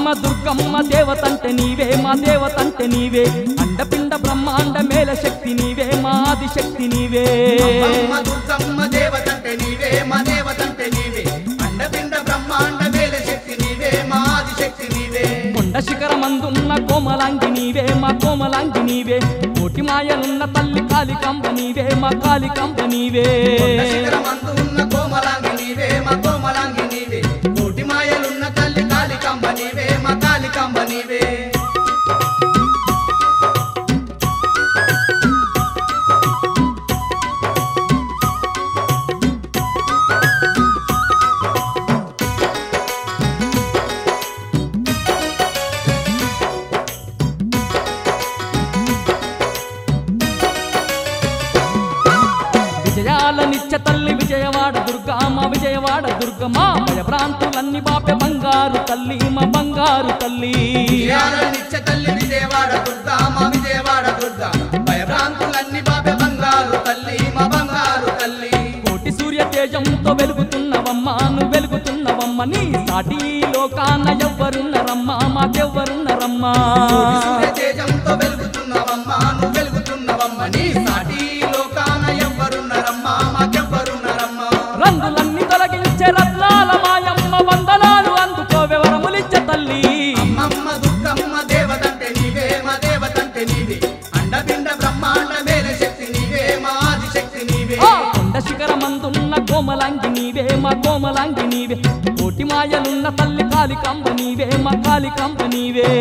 దుర్గమ్మ దేవతంటే నీవే మా దేవతంటే నీవే అండపిండ బ్రహ్మాండ మేల శక్తి నీవే మా ఆది శక్తి నీవే అమ్మ దుర్గమ్మ దేవతంటే నీవే మా దేవతంటే నీవే అండపిండ బ్రహ్మాండ మేల శక్తి నీవే మా ఆది శక్తి నీవే కొండ శిఖరమందున్న కోమలాంగి నీవే మా కోమలాంగి నీవే కోటి మాయలున్న తల్లి కాళికంబ నీవే మా కాళికంబ నీవే కొండ శిఖరమందు ఉన్న కోమలాంగి నీవే మా కోమలాంగి నీవే కోటి మాయలున్న తల్లి కాళికాంబ నీవే మా కాళికాంబ నీవే విజయాల నిత్య తల్లి విజయవాడ దుర్గమ్మ విజయవాడ దుర్గమ్మ భయ ప్రాంతులన్నీ బాపె బంగారు తల్లి మా బంగారు తల్లి విజయాల నిత్య తల్లి విజయవాడ దుర్గా మా విజయవాడ దుర్గా భయభ్రాంతులన్నీ బాబె బంగారు తల్లి మా బంగారు తల్లి కోటి సూర్య తేజంతో వెలుగుతున్నవమ్మ నువ్వు వెలుగుతున్నవమ్మ నీ సాటి లోకాన ఎవ్వరున్నరమ్మా మాకెవ్వరున్నరమ్మా కోటి సూర్య తేజంతో వెలుగుతున్నవమ్మా నువ్వు వెలుగుతున్నవమ్మ నీ సాటి లోకాన ఎవ్వరున్నారమ్మా మాకెవ్వరున్నారమ్మా రంగులన్నీ తొలగించే రత్నాల మాయమ్మ వందనాలు అందుకోవే వరములిచ్చే తల్లి అమ్మమ్మ దుర్గమ్మ దేవతంటే నీవే మా దేవతంటే నీవే అండపిండ బ్రహ్మాండ మేల శక్తి నీవే మా ఆది శక్తి నీవే ఆ కొండ శిఖరమందున్న కోమలాంగి నీవే మా కోమలాంగి నీవే కోటి మాయలున్న తల్లి కాళికంబ నీవే మా కాళికంబ నీవే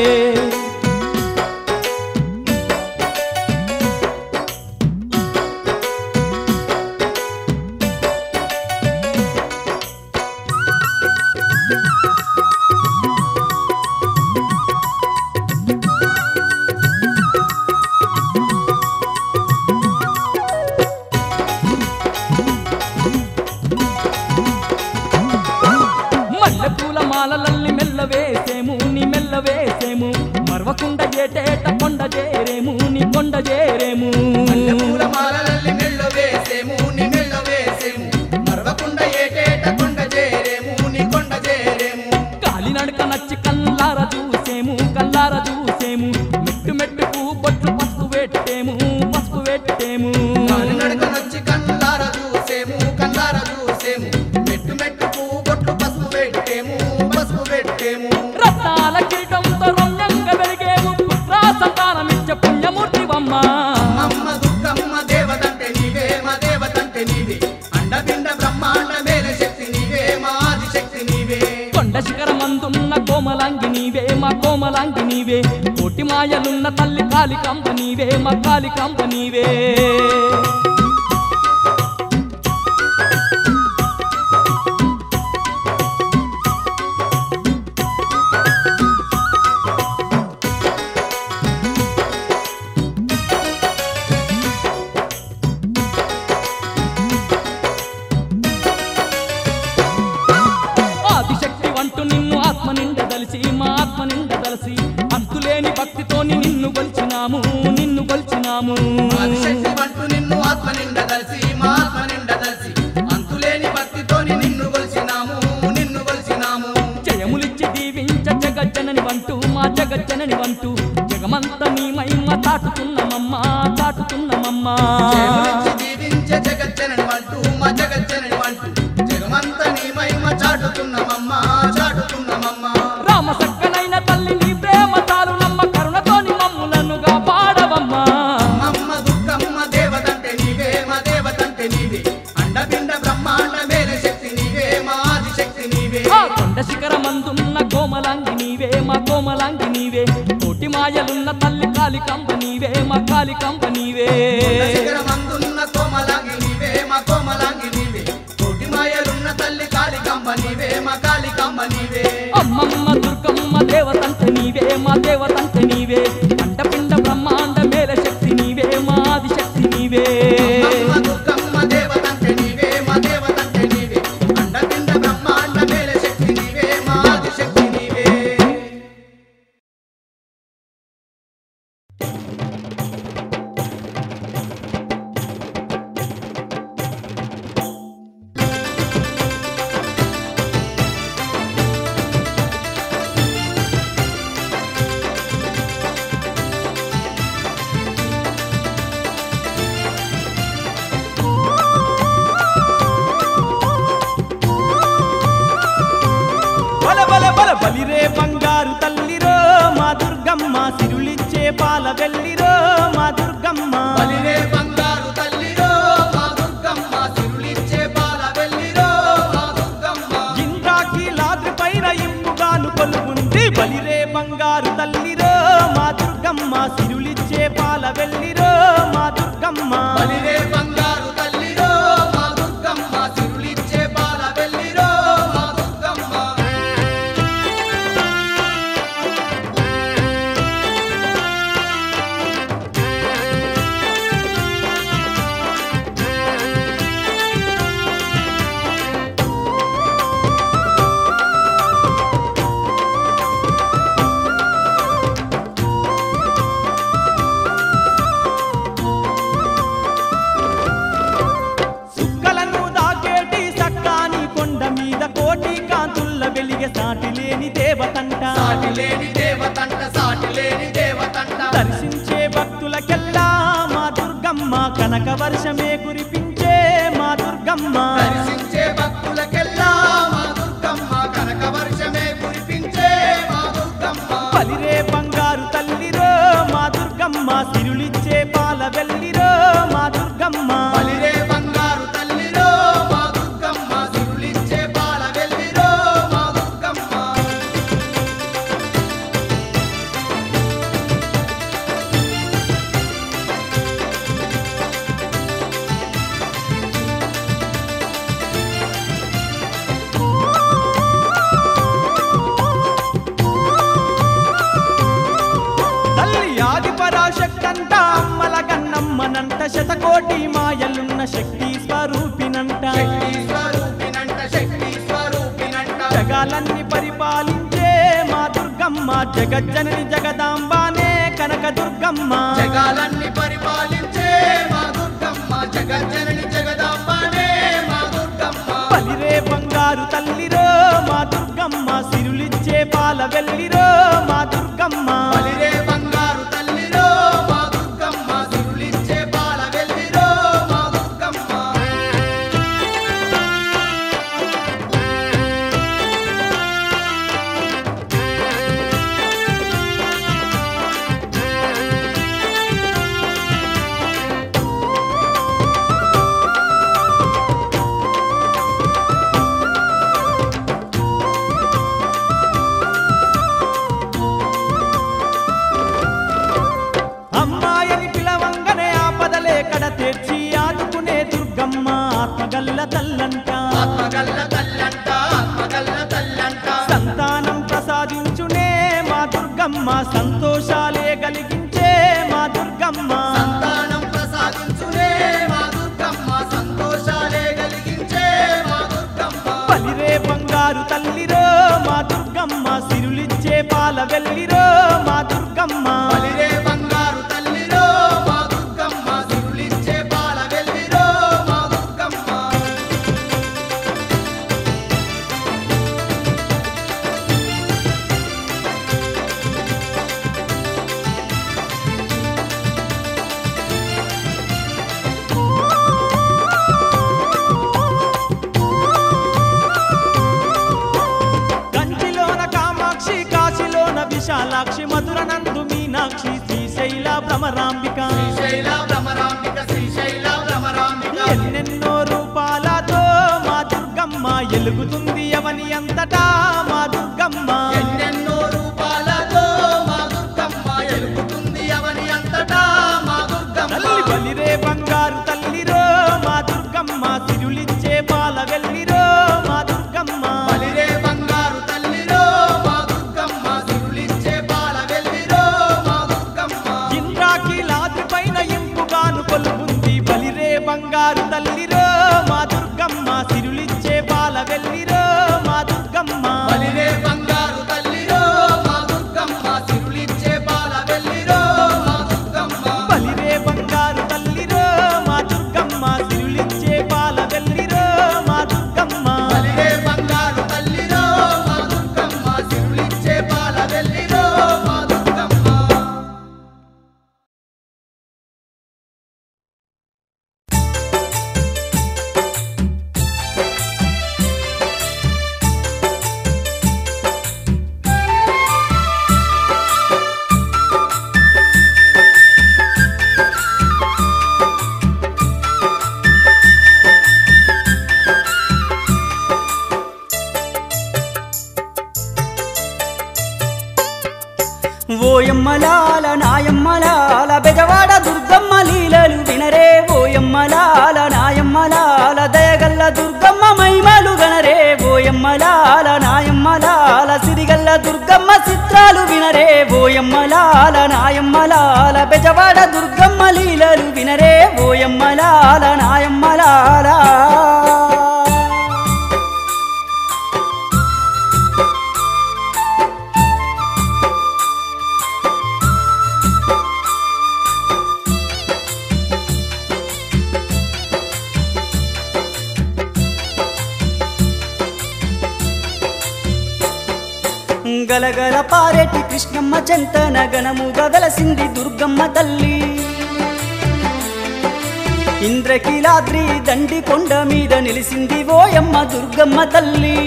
మల్లె పూల మాలలల్లి మెల్ల వేసేము నీ మెల్ల వేసేము మరవకుండ ఏటేట కొండ చేరేము నీ కొండ చేరేము పూల మాలలల్లి మెళ్ళ వేసేము నీ మెళ్ళ వేసేము మరవకుండ ఏటేట కొండ చేరేము నీ కొండ చేరేము కాలినడక నచ్చి కల్లార చూసేము కల్లార చూసేము మెట్టు మెట్టుకు బొట్లు పసుపు పెట్టేము పసుపు పెట్టేము నడకనొచ్చి కన్నార చూసేము కన్నార చూసేము మెట్టు మెట్టుకు బొట్లు పసుపు పెట్టేము పసుపు పెట్టేము రత్నాల కిరీటంతో రమ్యంగా వెలిగేము పుత్రా సంతానమిచ్చ పుణ్యమూర్తివమ్మ అమ్మ దుర్గమ్మ దేవతంటే నీవే మా దేవతంటే నీవే అండపిండ బ్రహ్మాండ మేల శక్తి నీవే మా ఆది శక్తి నీవే కొండ శిఖరమందున్న కోమలాంగి నీవే మా కోమలాంగి నీవే కోటి మాయలున్న తల్లి కాళికంబ నీవే మా కాళికంబ నీవే ఆదిశక్తి వంటు నిన్ను ఆత్మ నిండ దలిసి మా ఆత్మ నిండ దలసి అంతులేని భక్తితోని నిన్ను కొలిచినాము నిన్ను కొలిచినాము ఆది శక్తి వంటూ నిన్ను ఆత్మ నిండ దలిసి మా ఆత్మ నిండ దలిసి అంతులేని భక్తితోని నిన్ను కొలిసినాము నిన్ను కొలిసినాము జయములిచ్చి దీవించ జగజ్జనని వంటూ మా జగజ్జనని వంటూ జగమంత నీ మహిమ చాటుతున్నమమ్మా చాటుతున్నమమ్మా జయములిచ్చి దీవించే జగజ్జనని వంటూ మా జగజ్జనని వంటూ జగమంత నీ మహిమ చాటుతున్నమమ్మా చాటుతున్నమమ్మా రామ సక్కనైన తల్లి నీ ప్రేమ చాలు నమ్మ కరుణతోని మమ్ములను కాపాడవమ్మా అమ్మ దుర్గమ్మ దేవతంటే నీవే మా దేవతంటే నీవే అండపిండ బ్రహ్మాండ మేల శక్తి నీవే మా ఆది శక్తి నీవే ఆ కొండ శిఖరమందున్న కోమలాంగి నీవే మా కోమలాంగి నీవే కోటి మాయలున్న తల్లి కాళికంబ నీవే మా కాళికంబ నీవే శిఖరమందున్న కోమలాంగి నీవే మా కోమలాంగి నీవే కోటి మాయలున్న తల్లి కాళికాంబ నీవే మా కాళికాంబ నీవే అమ్మమ్మ దుర్గమ్మ దేవతంత నీవే మా దేవతంత నీవే అండపిండ బ్రహ్మాండ మేల శక్తి నీవే మా ఆది శక్తి నీవే అమ్మ దుర్గమ్మ దేవతంటే నీవే మా దేవతంటే నీవే అండపిండ బ్రహ్మాండ మేల శక్తి నీవే మా ఆది శక్తి నీవే ఆ బలిరే బంగారు తల్లిరో మా దుర్గమ్మ సిరులిచ్చే పాల వెళ్ళిరో మా దుర్గమ్మ బలిరే బంగారు తల్లిరో మా దుర్గమ్మ సిరులిచ్చే పాల వెళ్ళిరో మా దుర్గమ్మ ఇంద్రాకి లాద్రి పైన ఇంపుగాను కొలువుంది బలిరే బంగారు తల్లిరో మా దుర్గమ్మ సిరులిచ్చే పాల వెళ్ళిరో మా దుర్గమ్మ బలిరే బంగారు తల్లిరో మా దుర్గమ్మ సిరులిచ్చే పాల వెళ్ళిరో మా దుర్గమ్మ సుక్కలను దాకేటి సక్కాని కొండ మీద కోటి కాంతుల్ల వెలిగే సాటి లేని దేవతంట సాటి లేని దేవతంట సాటి లేని దేవతంట దర్శించే భక్తులకెల్లా మా దుర్గమ్మ కనక వర్షమే కురిపించే మా దుర్గమ్మ దర్శించే భక్తులకెల్లా మా దుర్గమ్మ కనక వర్షమే కురిపించే మా దుర్గమ్మ బలిరే బంగారు తల్లిరో మా దుర్గమ్మ సిరులిచ్చే పాల వెళ్ళిరో మా దుర్గమ్మ బలిరే బంగారు తల్లిరో మా దుర్గమ్మ సిరులిచ్చే పాల వెళ్ళిరో మా దుర్గమ్మ తల్లి ఆది పరాశక్తంట అమ్మల గన్నమ్మనంట శతకోటి మాయలున్న శక్తి స్వరూపినంట శక్తి స్వరూపినంట శక్తి స్వరూపినంట జగాలన్నీ పరిపాలించే మా దుర్గమ్మ జగజ్జనని జగదాంబానే కనక దుర్గమ్మ జగాలన్నీ పరిపాలించే మా దుర్గమ్మ జగజ్జనని జగదాంబనే మా దుర్గమ్మ బలిరే బంగారు తల్లిరో మా దుర్గమ్మ సిరులిచ్చే పాల వెళ్ళిరో మా దుర్గమ్మ బలిరే బంగారు తల్లిరో మా దుర్గమ్మ సిరులిచ్చే పాల వెళ్ళిరో మా దుర్గమ్మ అమ్మాయని పిలవంగనే ఆపదలే కడ తెచ్చి ఆదుకునే దుర్గమ్మ ఆత్మగల్ల తల్లంట ఆత్మగల్ల తల్లంట ఆత్మగల్ల తల్లంట సంతానం ప్రసాదించునే మా దుర్గమ్మ సంతోషాలే కలిగించే మా దుర్గమ్మ సంతానం ప్రసాదించునే మా దుర్గమ్మ సంతోషాలే కలిగించే మా దుర్గమ్మ బలిరే బంగారు తల్లిరో మా దుర్గమ్మ సిరులిచ్చే పాల వెళ్ళిరో మా దుర్గమ్మ బలిరే బంగారు తల్లిరో మా దుర్గమ్మ సిరులిచ్చే పాల వెళ్ళిరో మా దుర్గమ్మ కంచిలోన కామాక్షి కాశీలోన విశాలాక్షి మధుర నందు మీనాక్షి శ్రీశైల భ్రమరాంబిక శ్రీశైల భ్రమరాంబిక శ్రీశైల భ్రమరాంబిక ఎన్నెన్నో రూపాలతో మా దుర్గమ్మ ఎలుగుతుంది అవని అంతటా మా దుర్గమ్మ ఎన్నెన్నో రూపాలతో మా దుర్గమ్మ ఎలుగుతుంది అవని అంతటా మా దుర్గమ్మ తల్లి బలిరే బంగారు తల్లిరో మా దుర్గమ్మ సిరులిచ్చే పాల వెళ్ళిరో మా దుర్గమ్మ బలిరే బంగారు తల్లిరో మా దుర్గమ్మ సిరులిచ్చే పాల వెళ్ళిరో మా దుర్గమ్మ ఇంద్రాకి లాద్రి పైన ఇంపుగాను కొలువుంది బలిరే బంగారు తల్లిరో మా దుర్గమ్మ సిరులిచ్చే పాల వెళ్ళిరో మా దుర్గమ్మ బలిరే ఓయమ్మలాల నాయమ్మలాల బెజవాడ దుర్గమ్మ లీలలు వినరే ఓయమ్మలాల నాయమ్మలాల దయగల్ల దుర్గమ్మ మైమలు గనరే ఓయమ్మలాల నాయమ్మలాల సిరిగల్ల దుర్గమ్మ చిత్రాలు వినరే ఓయమ్మలాల నాయమ్మలాల బెజవాడ దుర్గమ్మ లీలలు వినరే ఓయమ్మలాల నాయమ్మలాల గలగల పారేటి కృష్ణమ్మ చెంతన గణముగా వెలసింది దుర్గమ్మ తల్లి ఇంద్రకీలాద్రి దండి కొండ మీద నిలిసింది ఓయమ్మ దుర్గమ్మ తల్లి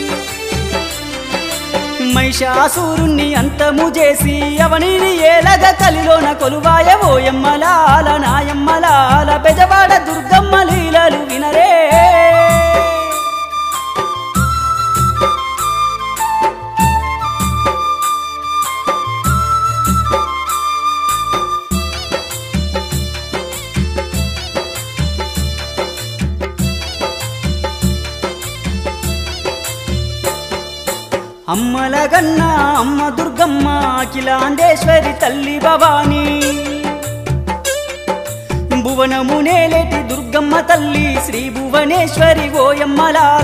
మహిషాసురుణ్ణి అంతము చేసి అవనిని ఏలగ కలిలోన కొలువాయ ఓయమ్మలాల నాయమ్మలాల బెజవాడ దుర్గమ్మ లీలలు వినరే అమ్మల గన్న అమ్మ దుర్గమ్మ అఖిలాండేశ్వరి తల్లి భవాని భువనము నేలేటి దుర్గమ్మ తల్లి శ్రీ భువనేశ్వరి ఓయమ్మలాల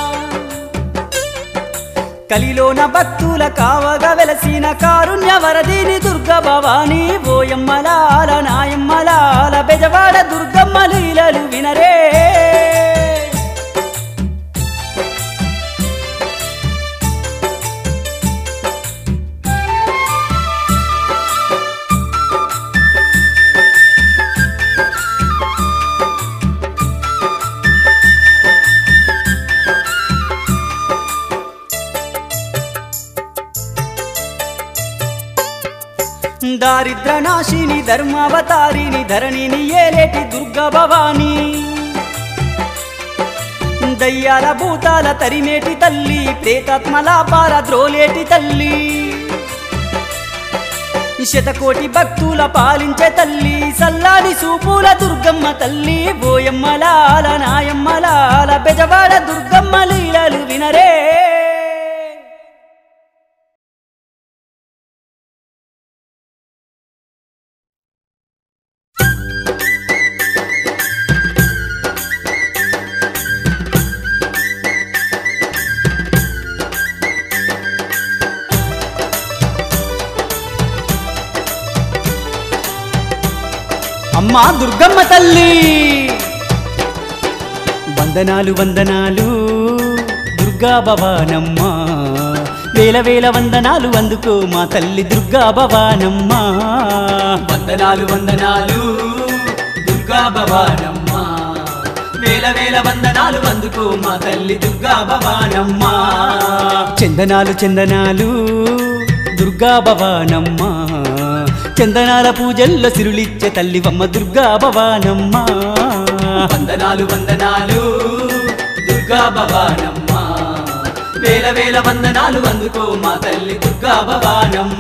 కలిలోన భక్తుల కావగా వెలసిన కారుణ్య వరదిని దుర్గ భవాని ఓయమ్మలాల నాయమ్మలాల బెజవాడ దుర్గమ్మ లీలలు వినరే దారిద్ర నాశిని ధర్మావతారిని ధరణిని ఏలేటి దుర్గ భవాని దయ్యాల భూతాల తరిమేటి తల్లి ప్రేతాత్మల పార ద్రోలేటి తల్లి శతకోటి భక్తుల పాలించే తల్లి సల్లాని సూపుల దుర్గమ్మ తల్లి బోయమ్మలాల నాయమ్మలాల బెజవాడ దుర్గమ్మ లీలలు వినరే అమ్మా దుర్గమ్మ తల్లి వందనాలు వందనాలు దుర్గా భవానమ్మ వేల వేల వందనాలు అందుకో మా తల్లి దుర్గా భవానమ్మ వందనాలు వందనాలు దుర్గా భవానమ్మ వేల వేల వందనాలు అందుకో మా తల్లి దుర్గా భవానమ్మ చందనాలు చందనాలు దుర్గా భవానమ్మ చందనాల పూజల్లో సిరులిచ్చే తల్లివమ్మ దుర్గా భవానమ్మ వందనాలు వందనాలు దుర్గా భవానమ్మ వేల వేల వందనాలు అందుకో మా తల్లి దుర్గా భవానమ్మ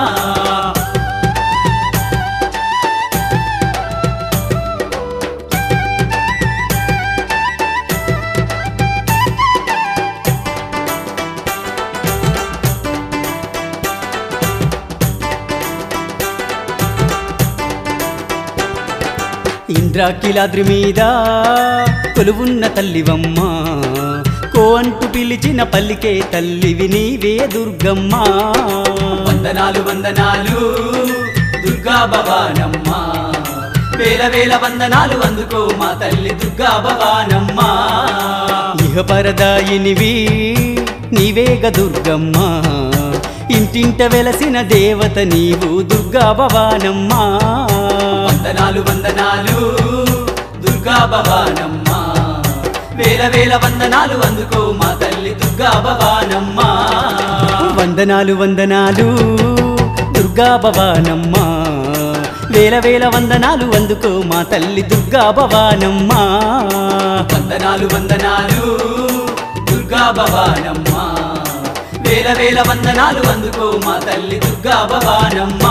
ఇంద్రాకిలాద్రి మీద కొలువున్న తల్లివమ్మ కో అంటూ పిలిచిన పల్లికే తల్లివి నీవే దుర్గమ్మ వందనాలు వందనాలు దుర్గా భవానమ్మ వేల వేల వందనాలు అందుకో మా తల్లి దుర్గా భవానమ్మ ఇహ పరదాయినివి నీవేగ దుర్గమ్మ ఇంటింట వెలసిన దేవత నీవు దుర్గా భవానమ్మ వందనాలు వందనాలు దుర్గా భవానమ్మ వేల వేల వందనాలు అందుకో మా తల్లి దుర్గా భవానమ్మ వందనాలు వందనాలు దుర్గా భవానమ్మ వేల వేల వందనాలు అందుకో మా తల్లి దుర్గా భవానమ్మ వందనాలు వందనాలు దుర్గా భవానమ్మ వేల వేల వందనాలు అందుకో మా తల్లి దుర్గా భవానమ్మ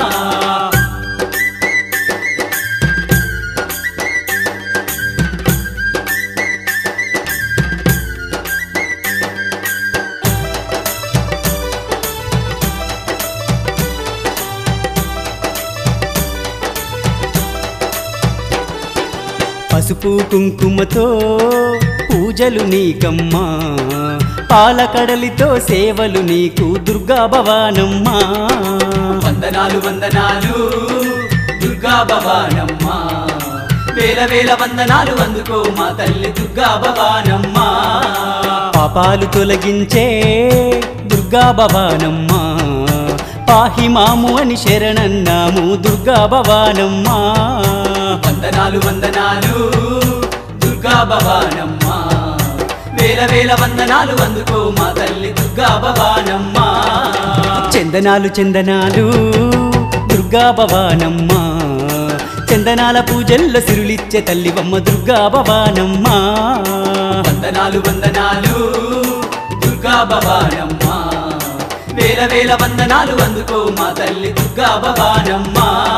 పసుపు కుంకుమతో పూజలు నీకమ్మా పాలకడలితో సేవలు నీకు దుర్గా భవానమ్మా వందనాలు వందనాలు దుర్గా భవానమ్మ వేల వేల వందనాలు అందుకో మా తల్లి దుర్గా భవానమ్మ పాపాలు తొలగించే దుర్గా భవానమ్మా పాహి మాము అని శరణన్నాము దుర్గా భవానమ్మా వందనాలు వందనాలు దుర్గా భవానమ్మ వేల వేల వందనాలు అందుకో మా తల్లి దుర్గా భవానమ్మ చందనాలు చందనాలు దుర్గా భవానమ్మా చందనాల పూజల్లో సిరులిచ్చే తల్లివమ్మ దుర్గా భవానమ్మా వందనాలు వందనాలు దుర్గా భవానమ్మ వేల వేల వందనాలు అందుకో మా తల్లి దుర్గా భవానమ్మ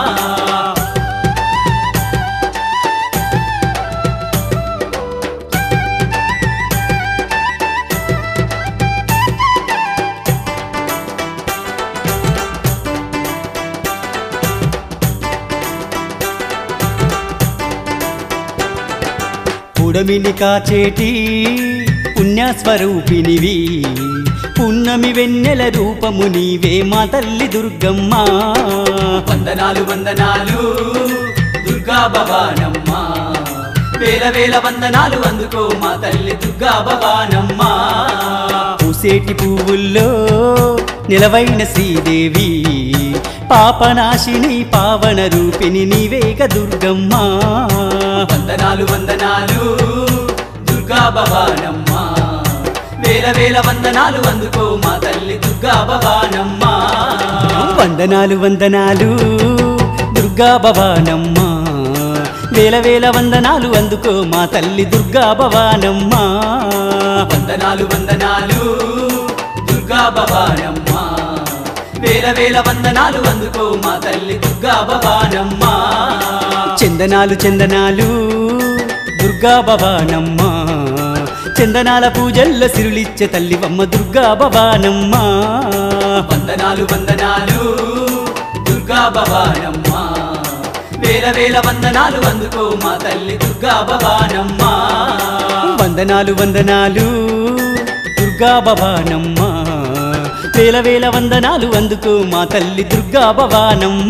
పుడమిని కాచేటి పుణ్యస్వరూపినివి పున్నమి వెన్నెల రూపము నీవే మా తల్లి దుర్గమ్మ వందనాలు వందనాలు దుర్గా భవానమ్మ వేల వేల వందనాలు అందుకో మా తల్లి దుర్గా భవానమ్మ పూసేటి పువ్వుల్లో నిలవైన శ్రీదేవి పాపనాశిని పావన రూపిణి నీవేగ దుర్గమ్మ వందనాలు వందనాలు దుర్గా భవానమ్మ వేల వేల వందనాలు అందుకో మా తల్లి దుర్గా భవానమ్మ వందనాలు వందనాలు దుర్గా భవానమ్మ వేల వేల వందనాలు అందుకో మా తల్లి దుర్గా భవానమ్మ వందనాలు వందనాలు దుర్గా భవానమ్మ వేల వేల వందనాలు అందుకో మా తల్లి దుర్గా భవానమ్మ చందనాలు చందనాలు దుర్గా భవానమ్మ చందనాల పూజల్లో సిరులిచ్చే తల్లివమ్మ దుర్గా భవానమ్మ వందనాలు వందనాలు దుర్గా భవానమ్మ వేల వేల వందనాలు అందుకో మా తల్లి దుర్గా భవానమ్మ వందనాలు వందనాలు దుర్గా భవానమ్మ వేల వేల వందనాలు అందుకో మా తల్లి దుర్గా భవానమ్మ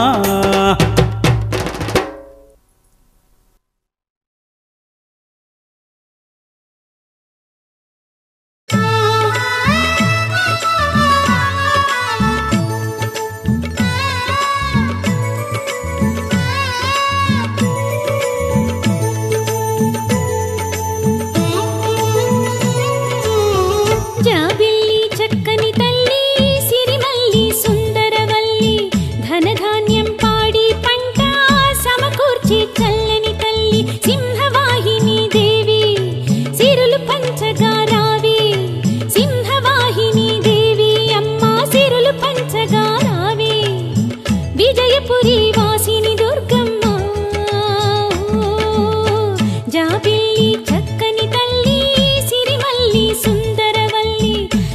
జాబిల్లి చక్కని తల్లి సిరిమల్లి సుందరవల్లి ధనధాన్యం పాడి పంట సమకూర్చి చల్లని తల్లి సింహవాహిని దేవి సిరులు పంచగా రావి సింహవాహిని దేవి అమ్మ సిరులు పంచగా రావి విజయపురి వాసిని దుర్గమ్మ జాబిల్లి చక్కని తల్లి సిరిమల్లి సుందరవల్లి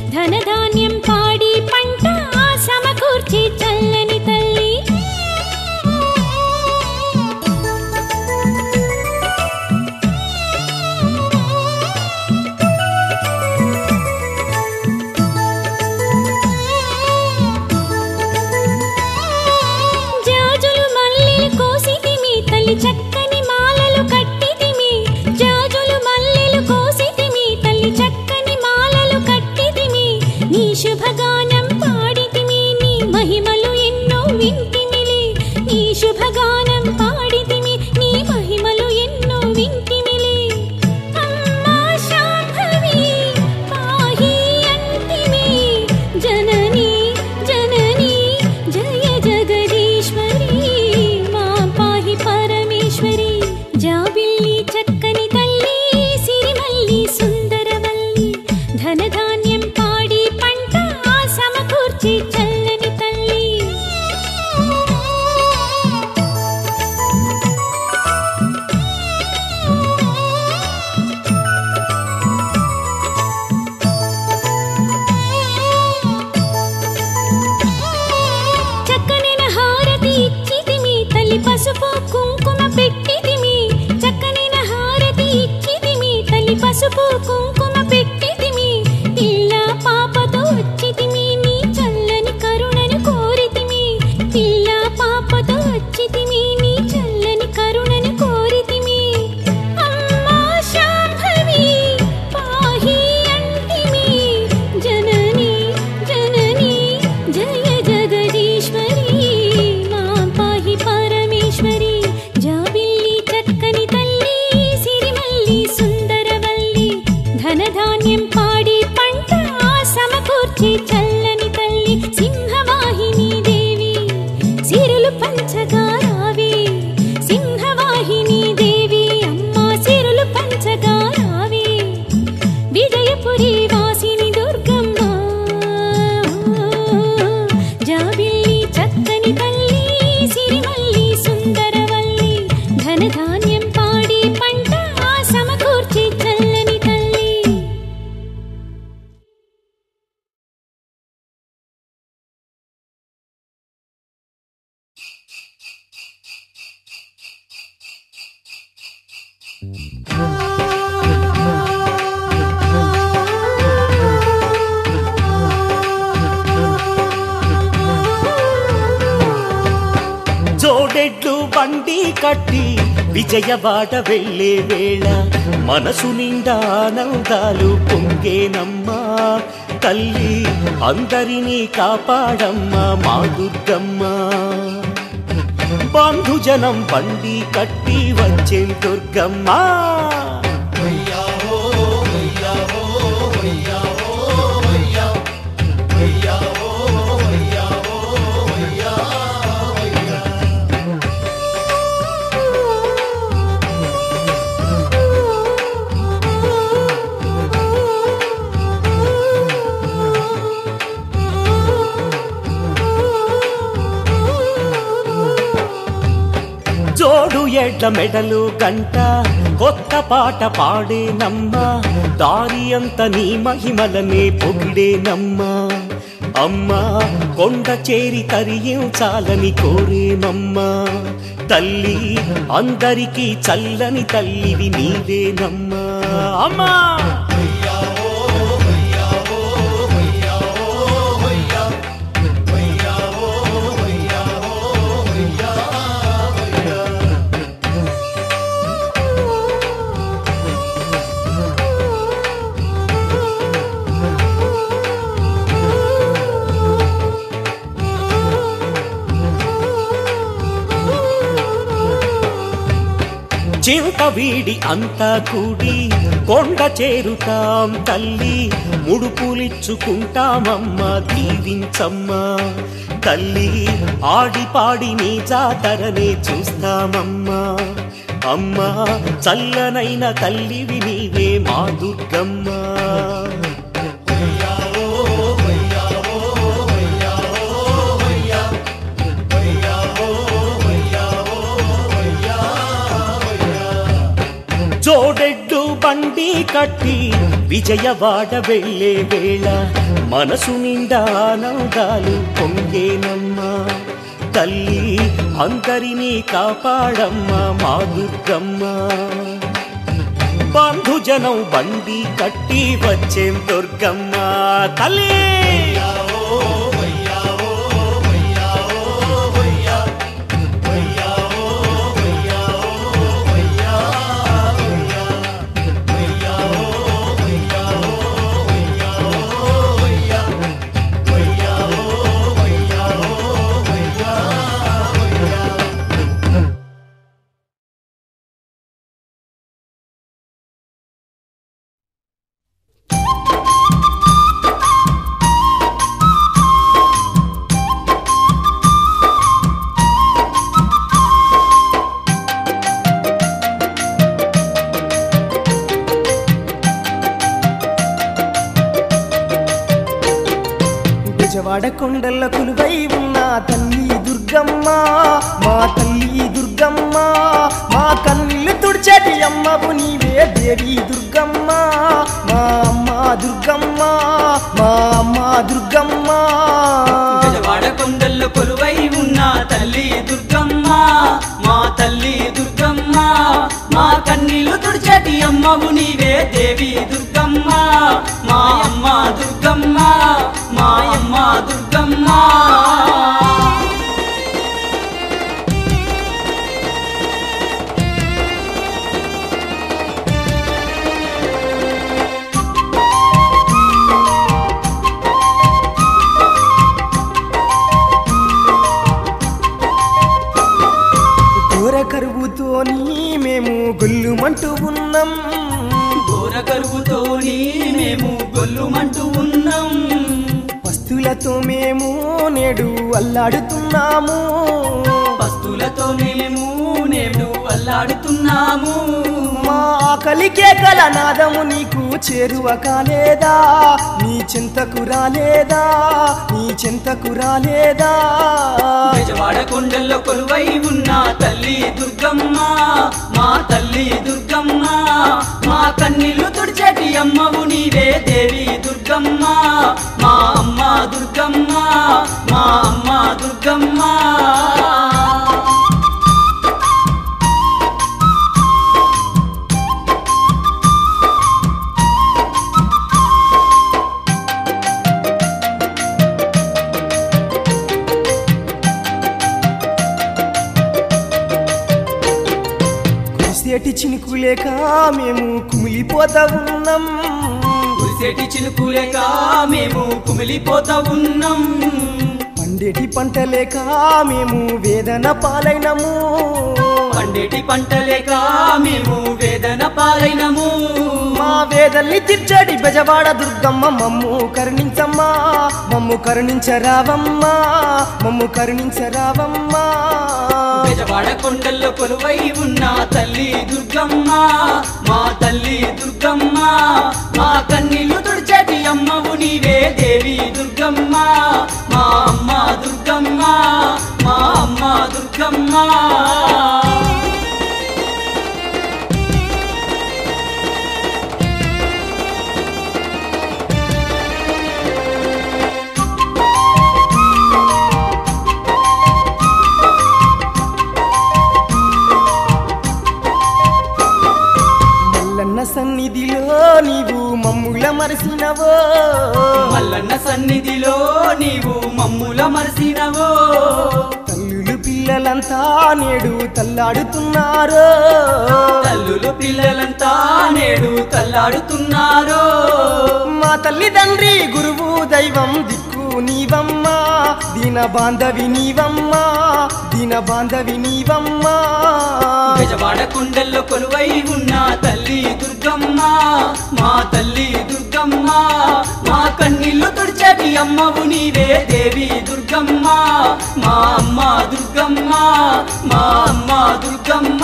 పసుపు కుంకుమ పెట్టితిమి పిల్ల పాపతో వచ్చితిమి నీ చల్లని కరుణను కోరితిమి పిల్ల పాపతో వచ్చితిమి నీ చల్లని కరుణను కోరితిమి అమ్మా శాంభవి పాహి అంటిమి జనని జనని జయ జగదీశ్వరి మా పాహి పరమేశ్వరి జాబిల్లి చక్కని తల్లి సిరిమల్లి సుందరవల్లి ధనధాన్యం పాడి పంట సమకూర్చి చల్లని తల్లి సింహవాహిని దేవి సిరులు పంచగా రావే సింహవాహిని దేవి అమ్మా సిరులు పంచగా రావే విజయపురి వాసిని దుర్గమ్మ జాబిల్లి చక్కని తల్లి సిరిమల్లి సుందరవల్లి ధనధాన్యం పాడి పంట సమకూర్చి చల్లని తల్లి జోడెడ్లు బండి కట్టి విజయవాడ వెళ్ళే వేళ మనసు నిండా ఆనందాలు పొంగేనమ్మా తల్లి అందరినీ కాపాడమ్మా మా దుర్గమ్మ బంధుజనం బండి కట్టి వచ్చే దుర్గమ్మ జోడు ఎడ్ల మెడలు గంట కొత్త పాట పాడేనమ్మా దారి అంత నీ మహిమలనే పొగిడేనమ్మా అమ్మా కొండ చేరి తరియించాలని కోరేనమ్మా తల్లి అందరికీ చల్లని తల్లివి నీవేనమ్మా అమ్మా చింత వీడి అంతా కూడి కొండ చేరుతాం తల్లి ముడుపులిచ్చుకుంటామమ్మా దీవించమ్మా తల్లి ఆడి పాడి నీ జాతరనే చూస్తామమ్మా అమ్మా చల్లనైన తల్లివి నీవే మా దుర్గమ్మ జోడెడ్డు బండి కట్టి విజయవాడ వెళ్ళే వేళ మనసు నిండా ఆనందాలు పొంగేనమ్మా తల్లి అందరినీ కాపాడమ్మా మా దుర్గమ్మ బంధుజనం బండి కట్టి వచ్చేం దుర్గమ్మ తల్లి బెజవాడ కొండల కొలువై ఉన్న తల్లి దుర్గమ్మ మా తల్లి దుర్గమ్మ మా కన్నులు తుడిచేటి అమ్మవు నీవే దేవి దుర్గమ్మ మా అమ్మ దుర్గమ్మ మా అమ్మ దుర్గమ్మ గజవాడ కొండల్లో కొలువై ఉన్న తల్లి దుర్గమ్మ మా తల్లి దుర్గమ్మ మా కన్నీళ్లు తుడిచేటి అమ్మవు నీవే దేవి దుర్గమ్మ మాయమ్మ దుర్గమ్మ మాయమ్మ దుర్గమ్మ ఘోర కరువుతోని మేము గొల్లుమంటూ ఉన్నాం ఘోర కరువుతోని మేము గొల్లుమంటూ ఉన్నాం వస్తువులతో మేము నేడు అల్లాడుతున్నాము పస్తులతో మేము నేడు అల్లాడుతున్నాము మా ఆకలికే కల నాదము నీకు చేరువ కాలేదా నీ చింతకు రాలేదా నీ చింతకు రాలేదా బెజవాడ కొండల్లో కొలువై ఉన్న తల్లి దుర్గమ్మ మా తల్లి దుర్గమ్మ మా కన్నీళ్లు తుడిచేటి అమ్మవు నీవే దేవి దుర్గమ్మ మా అమ్మ దుర్గమ్మ మా అమ్మ దుర్గమ్మ కురిసేటి చినుకు లేక మేము కుమిలిపోతా ఉన్నాం కురిసేటి చినుకులేక మేము కుమిలిపోతా ఉన్నాం పండేటి పంట లేక మేము వేదన పాలైనము పండేటి పంటలేక మేము వేదన పాలైనము మా వేదల్ని తీర్చడి బెజవాడ దుర్గమ్మ మమ్ము కరుణించమ్మా మమ్ము కరుణించరావమ్మా మమ్ము కరుణించరావమ్మా బెజవాడ కొండల్లో కొలువై ఉన్న తల్లి దుర్గమ్మ మా తల్లి దుర్గమ్మ మా కన్నీళ్లు తుడిచేటి అమ్మవు నీవే దేవి దుర్గమ్మ మా అమ్మ దుర్గమ్మ మా అమ్మ దుర్గమ్మ మల్లన్న సన్నిధిలో నీవు మమ్ముల మరసినవో మల్లన్న సన్నిధిలో నీవు మమ్ముల మరసినవో తల్లులు పిల్లలంతా నేడు తల్లాడుతున్నారు తల్లులు పిల్లలంతా నేడు తల్లాడుతున్నారో మా తల్లి తండ్రి గురువు దైవం దిక్కు నీవమ్మా దీన బాంధవి నీవమ్మా దీన బాంధవి నీవమ్మా బెజవాడ కొండల్లో కొలువై ఉన్న తల్లి దుర్గమ్మ మా తల్లి దుర్గమ్మ మా కన్నీళ్లు తుడిచేటి అమ్మవు నీవే దేవి దుర్గమ్మ మా అమ్మ దుర్గమ్మ మా అమ్మ దుర్గమ్మ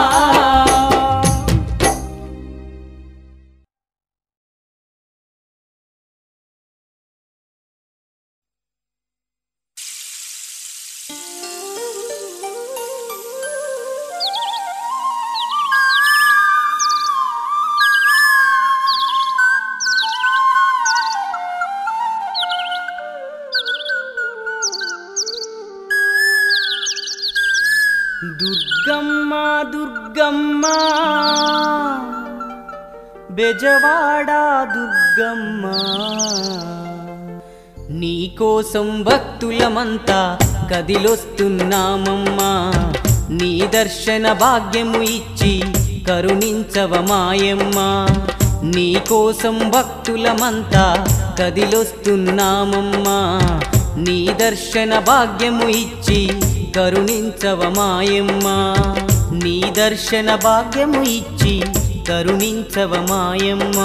దుర్గమ్మ దుర్గమ్మ బెజవాడ దుర్గమ్మ నీకోసం భక్తులమంతా కదిలొస్తున్నామమ్మా నీ దర్శన భాగ్యము ఇచ్చి కరుణించవ మాయమ్మ నీకోసం భక్తులమంతా కదిలొస్తున్నామమ్మా నీ దర్శన భాగ్యము ఇచ్చి కరుణించవ మాయమ్మ నీ దర్శన భాగ్యము ఇచ్చి కరుణించవ మాయమ్మ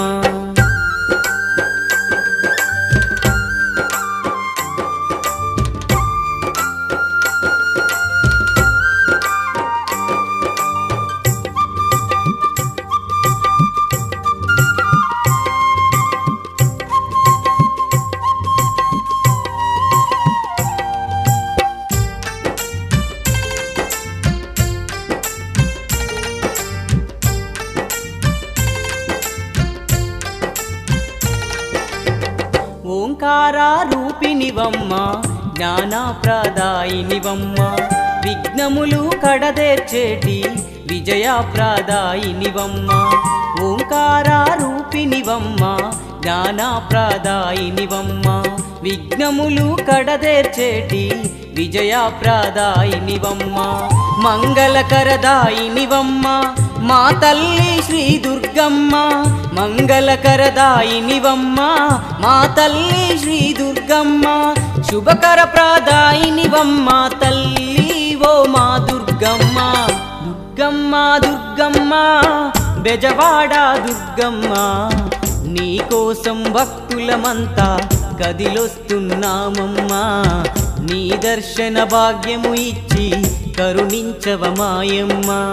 ఓంకార రూపినివమ్మ జ్ఞానప్రదాయినివమ్మ విఘ్నములు కడదేర్చేటి విజయప్రదాయినివమ్మ ఓంకార రూపినివమ్మ జ్ఞానప్రదాయినివమ్మ విఘ్నములు కడదేర్చేటి విజయప్రదాయినివమ్మ మంగళకరదాయినివమ్మ మా తల్లి శ్రీ దుర్గమ్మ మంగళకరదాయినివమ్మ మా తల్లి శ్రీ దుర్గమ్మ శుభకర ప్రదాయినివమ్మ తల్లి ఓ మా దుర్గమ్మ దుర్గమ్మ దుర్గమ్మ బెజవాడ దుర్గమ్మ నీకోసం భక్తులమంతా కదిలొస్తున్నామమ్మా నీ దర్శన భాగ్యము ఇచ్చి కరుణించవమాయమ్మా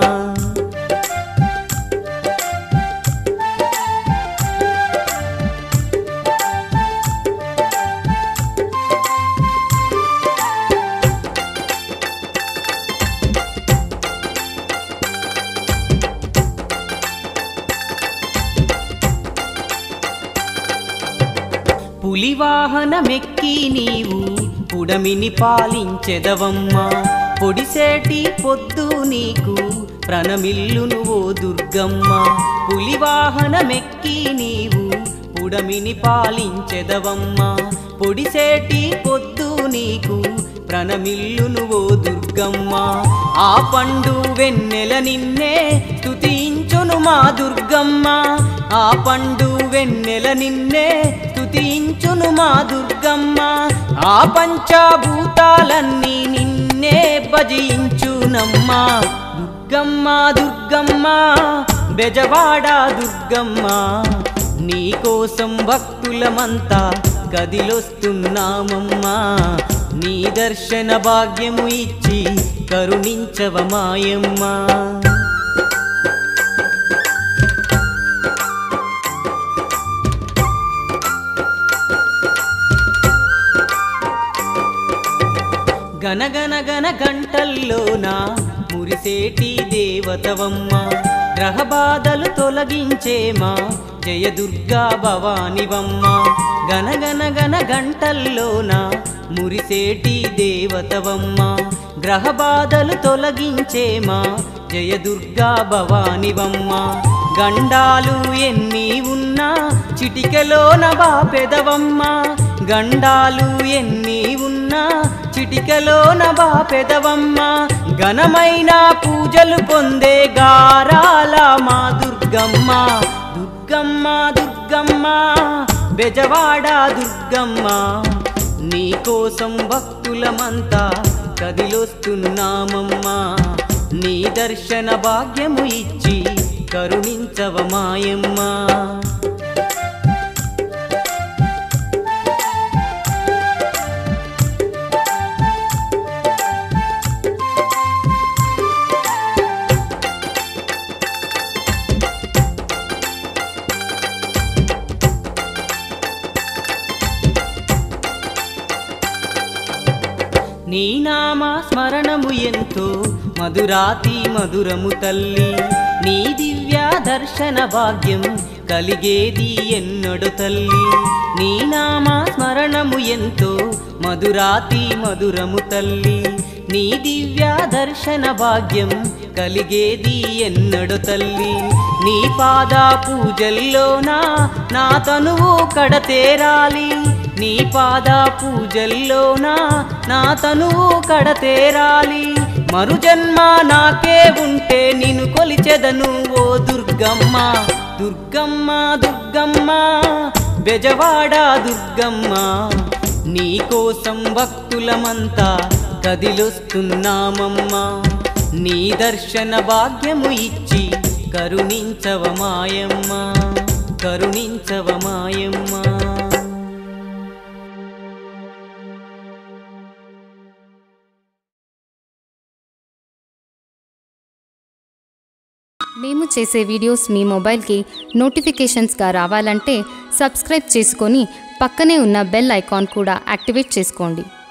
పులివాహనమెక్కి నీవు పుడమిని పాలించెదవమ్మా పొడిసేటి పొద్దు నీకు ప్రణమిల్లును ఓ దుర్గమ్మ పులివాహనమెక్కి నీవు పుడమిని పాలించెదవమ్మా పొడిసేటి పొద్దు నీకు ప్రణమిల్లును ఓ దుర్గమ్మ ఆ పండు వెన్నెల నిన్నే స్తుతించును మా దుర్గమ్మ ఆ పండు వెన్నెల నిన్నే స్తుతించును మా దుర్గమ్మ ఆ పంచభూతాలన్నీ నిన్నే భజించునమ్మా దుర్గమ్మ దుర్గమ్మ బెజవాడ దుర్గమ్మ నీకోసం భక్తులమంతా కదిలొస్తున్నామమ్మా నీ దర్శన భాగ్యము ఇచ్చి కరుణించవమాయమ్మా గనగన గన గంటల్లోన మురిసేటి దేవతవమ్మ గ్రహబాధలు తొలగించేమా జయ దుర్గా భవానివమ్మ గనగన గన గంటల్లోన మురిసేటి దేవతవమ్మ గ్రహబాధలు తొలగించేమా జయ దుర్గా భవానివమ్మ గండాలు ఎన్ని ఉన్నా చిటికలోన బాపెదవమ్మ గండాలు ఎన్ని ఉన్నా చిటికలోన బాపెదవమ్మ ఘనమైన పూజలు పొందే గారాల మా దుర్గమ్మ దుర్గమ్మ దుర్గమ్మ బెజవాడ దుర్గమ్మ నీకోసం భక్తులమంతా కదిలొస్తున్నామమ్మా నీ దర్శన భాగ్యము ఇచ్చి కరుణించవమాయమ్మా నీ నామ స్మరణము ఎంతో మధురాతి మధురము తల్లి నీ దివ్య దర్శన భాగ్యం కలిగేది ఎన్నడు తల్లి నీ నామ స్మరణము ఎంతో మధురాతి మధురము తల్లి నీ దివ్య దర్శన భాగ్యం కలిగేది ఎన్నడు తల్లి నీ పాద పూజల్లోనా నా తనువు కడతేరాలి నీ పాద పూజల్లోనా నా తనువు కడతేరాలి మరు జన్మ నాకే ఉంటే నిన్ను కొలిచెదను ఓ దుర్గమ్మ దుర్గమ్మ దుర్గమ్మ బెజవాడ దుర్గమ్మ నీకోసం భక్తులమంతా కదిలొస్తున్నామమ్మా నీ దర్శన భాగ్యము ఇచ్చి కరుణించవమాయమ్మా కరుణించవమాయమ్మా మేము చేసే వీడియోస్ మీ మొబైల్కి నోటిఫికేషన్స్గా రావాలంటే సబ్స్క్రైబ్ చేసుకొని పక్కనే ఉన్న బెల్ ఐకాన్ కూడా యాక్టివేట్ చేసుకోండి